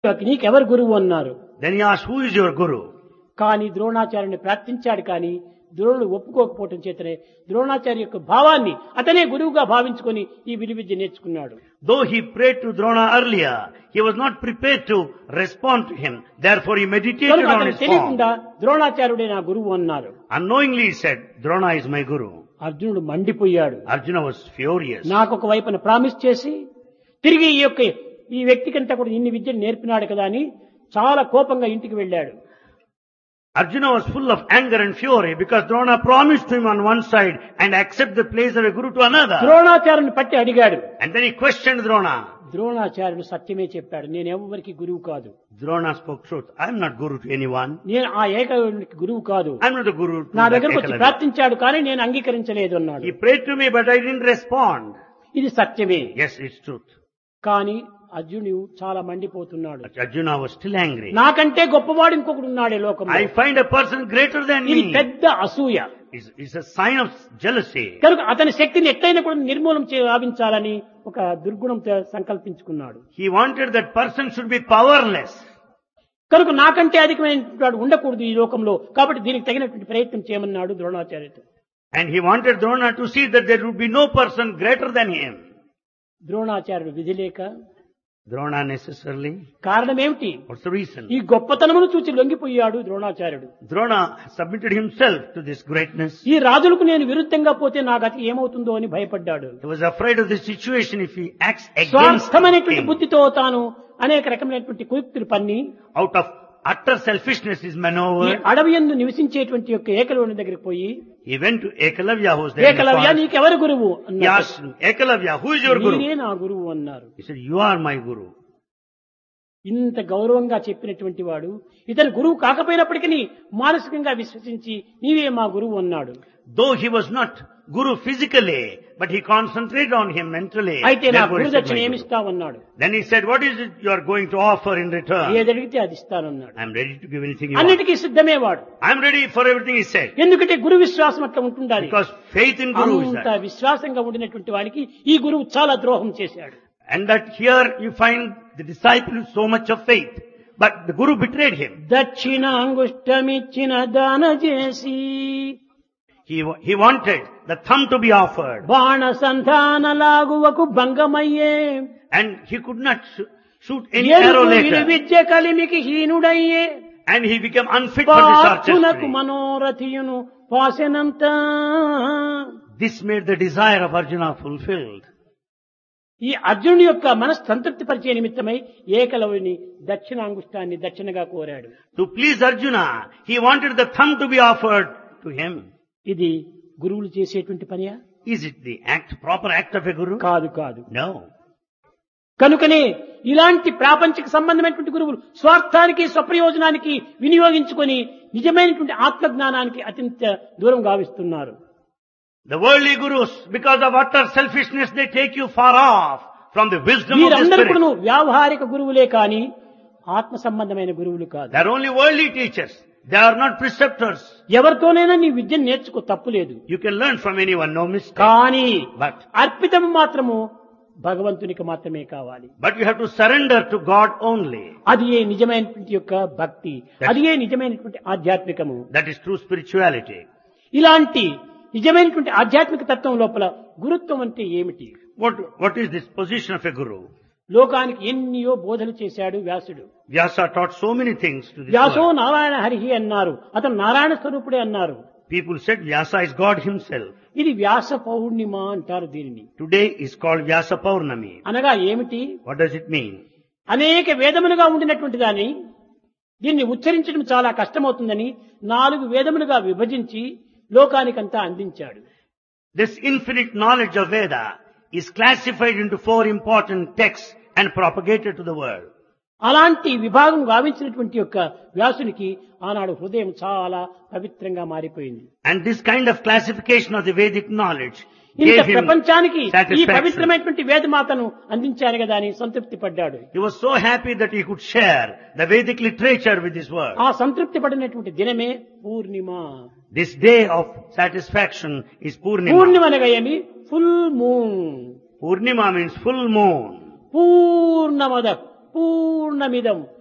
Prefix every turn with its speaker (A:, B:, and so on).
A: నీకెవరు గురువు అన్నారు
B: Then he asked, who is your guru?
A: కానీ ద్రోణాచార్యుని ప్రార్థించాడు కానీ ద్రోణుడు ఒప్పుకోకపోవటం చేతనే ద్రోణాచార్య యొక్క భావాన్ని అతనే గురువుగా భావించుకొని ఈ విలువిద్య నేర్చుకున్నాడు
B: Though he prayed to Drona earlier, he was not prepared to respond to him. Therefore he meditated
A: కనుక
B: on
A: అతను
B: his form.
A: తెలియకుండా ద్రోణాచార్యుడే నా గురువు అన్నారు
B: Unknowingly he said, Drona is my guru.
A: అర్జునుడు మండిపోయాడు
B: Arjuna was furious.
A: నాకు ఒక వైపున ప్రామిస్ చేసి తిరిగి ఈ యొక్క ఈ వ్యక్తికంతా కూడా ఇన్ని విద్యలు నేర్పినాడు కదా అని చాలా కోపంగా ఇంటికి వెళ్ళాడు
B: Arjuna was full of anger and fury because Drona promised to him on one side and accept the place of a guru to another.
A: ద్రోణాచార్యుని పట్టి అడిగాడు
B: And then he questioned Drona.
A: ద్రోణాచార్యుడు సత్యమే చెప్పాడు నేను ఎవరికి గురువు కాదు
B: Drona spoke truth. I am not guru to anyone.
A: నేను ఆ ఏకైక గురువు కాదు
B: I am not a guru to
A: నా
B: that
A: దగ్గరకు వచ్చి
B: Ekalavya.
A: ప్రార్థించాడు కానీ నేను అంగీకరించలేదు అన్నాడు
B: He prayed to me but I didn't respond.
A: ఇది సత్యమే
B: Yes, it's truth.
A: కానీ అర్జునుడు చాలా మండిపోతున్నాడు
B: But Arjuna was still angry.
A: నాకంటే గొప్పవాడు ఇంకొకడు ఉన్నాడే లోకంలో
B: I find a person greater than
A: ఇది
B: me.
A: పెద్ద అసూయ
B: It's, it's a sign of jealousy.
A: కనుక అతని శక్తిని ఎట్టయినా కూడా నిర్మూలం చే భావించాలని ఒక దుర్గుణంతో సంకల్పించుకున్నాడు
B: He wanted that person should be powerless.
A: కనుక నాకంటే అధికమైన వాడు ఉండకూడదు ఈ లోకంలో కాబట్టి దీనికి తగినటువంటి ప్రయత్నం చేయమన్నాడు ద్రోణాచార్యతో
B: And he wanted Drona to see that there would be no person greater than him.
A: ద్రోణాచార్యుడు విధి లేక
B: Drona necessarily.
A: కారణం ఏమిటి
B: What's the reason?
A: ఈ గొప్పతనమును చూచి లొంగిపోయాడు ద్రోణాచార్యుడు
B: Drona submitted himself to this greatness.
A: ఈ రాజులకు నేను విరుద్ధంగా పోతే నా గతి ఏమవుతుందో అని భయపడ్డాడు
B: He was afraid of the situation if he acts against
A: స్వార్థమైనటువంటి
B: him.
A: బుద్ధితో తాను అనేక రకమైనటువంటి కుయుక్తులు పన్ని
B: Out of utter selfishness is
A: ఈ
B: maneuver.
A: అడవి యందు నివసించేటువంటి యొక్క ఏకలవుని దగ్గరికి పోయి
B: He went to Ekalavya who was there. in the
A: Eklavya
B: forest.
A: నీకెవరు గురువు
B: He
A: అన్నాడు
B: asked him, Ekalavya, who is your guru?
A: మీరే నా గురువు అన్నారు
B: He said, you are my guru.
A: ఇంత గౌరవంగా చెప్పినటువంటి వాడు ఇతను గురువు కాకపోయినప్పటికీ మానసికంగా విశ్వసించి నీవే మా గురువు అన్నాడు
B: Though he was not guru physically, but he concentrated on him mentally.
A: అయితే నా
B: Therefore he said,
A: గురుదక్షిణ
B: "My guru."
A: ఏమిస్తావన్నాడు
B: Then he said, what is it you are going to offer in return?
A: ఏది అడిగితే అది ఇస్తానన్నాడు
B: I am ready to give anything you want.
A: అన్నిటికీ సిద్ధమే వాడు
B: I am ready for everything he said.
A: ఎందుకంటే గురు విశ్వాసం అట్లా ఉంటుండాలి
B: Because faith in guru is
A: అంత
B: that.
A: విశ్వాసంగా ఉండినటువంటి వానికి ఈ గురువు చాలా ద్రోహం చేశాడు
B: And that here you find the disciple with so much of faith. But the guru betrayed him.
A: దక్షిణ అంగుష్టమిచ్చిన దాన చేసి
B: He, wa- he wanted the thumb to be offered.
A: బాణ సంధాన లాగువకు భంగమయ్యే
B: And he could not sh- shoot any
A: ఎరుపు
B: arrow
A: విలు
B: later.
A: Vidya కలిమికి హీనుడయ్యే
B: And he became unfit for this
A: పార్థునకు
B: archery.
A: మనోరథియును పాసెనంత
B: This made the desire of Arjuna fulfilled.
A: ఈ అర్జునుడి యొక్క మనసు సంతృప్తి పరిచే నిమిత్తమై ఏకలవుని దక్షిణాంగుష్టాన్ని దక్షిణగా కోరాడు
B: To please Arjuna, he wanted the thumb to be offered to him.
A: ఇది గురువులు చేసేటువంటి పనియా
B: Is it the act, proper act of a guru?
A: కాదు కాదు
B: No.
A: కనుకనే ఇలాంటి ప్రాపంచిక సంబంధమైనటువంటి గురువులు స్వార్థానికి స్వప్రయోజనానికి వినియోగించుకొని నిజమైనటువంటి ఆత్మజ్ఞానానికి అత్యంత దూరం గావిస్తున్నారు
B: The worldly gurus, because of utter selfishness, they take you far off from the wisdom of the
A: వీరందరూ
B: spirit.
A: కూడా వ్యావహారిక గురువులే కాని ఆత్మ సంబంధమైన గురువులు కాదు
B: They are only worldly teachers. They are not preceptors.
A: ఎవరితోనైనా నీ విద్యను నేర్చుకో తప్పులేదు
B: You can learn from anyone, no mistake.
A: కానీ
B: But,
A: అర్పితం మాత్రము భగవంతునికి మాత్రమే కావాలి
B: but you have to surrender to God only.
A: అది ఏ నిజమైనటువంటి యొక్క భక్తి అది ఏ నిజమైనటువంటి ఆధ్యాత్మికము
B: That is true spirituality.
A: ఇలాంటి నిజమైనటువంటి ఆధ్యాత్మిక తత్వం లోపల గురుత్వం అంటే ఏమిటి
B: What, what is this position of a guru?
A: లోకానికి ఎన్నియో బోధలు చేశాడు వ్యాసుడు
B: Vyasa taught so many things to this
A: వ్యాసో
B: world.
A: Narayana హరిహి అన్నారు అతను నారాయణ స్వరూపుడే అన్నారు
B: People said Vyasa is God himself.
A: ఇది వ్యాస పౌర్ణిమ అంటారు దీనిని
B: Today is called Vyasa Paurnami.
A: అనగా ఏమిటి
B: What does it mean?
A: అనేక వేదములుగా ఉండినటువంటి దాన్ని దీన్ని ఉచ్చరించడం చాలా కష్టమవుతుందని నాలుగు వేదములుగా విభజించి లోకానికంతా అందించాడు
B: This infinite knowledge of Veda is classified into four important texts and propagated to the world.
A: అలాంటి విభాగం గావించినటువంటి యొక్క వ్యాసునికి ఆనాడు హృదయం చాలా పవిత్రంగా మారిపోయింది
B: And this kind of classification of the Vedic knowledge
A: ఇంత
B: gave him
A: ప్రపంచానికి ఈ
B: satisfaction.
A: పవిత్రమైనటువంటి వేదమాతను అందించారు కదా అని సంతృప్తి పడ్డాడు
B: He was so happy that he could share the Vedic literature with this world.
A: ఆ సంతృప్తి పడినటువంటి దినమే పూర్ణిమ
B: This day of satisfaction is Purnima.
A: Purnima అనగా ఏమి full moon
B: Purnima means full moon.
A: పూర్ణమద పూర్ణమిదం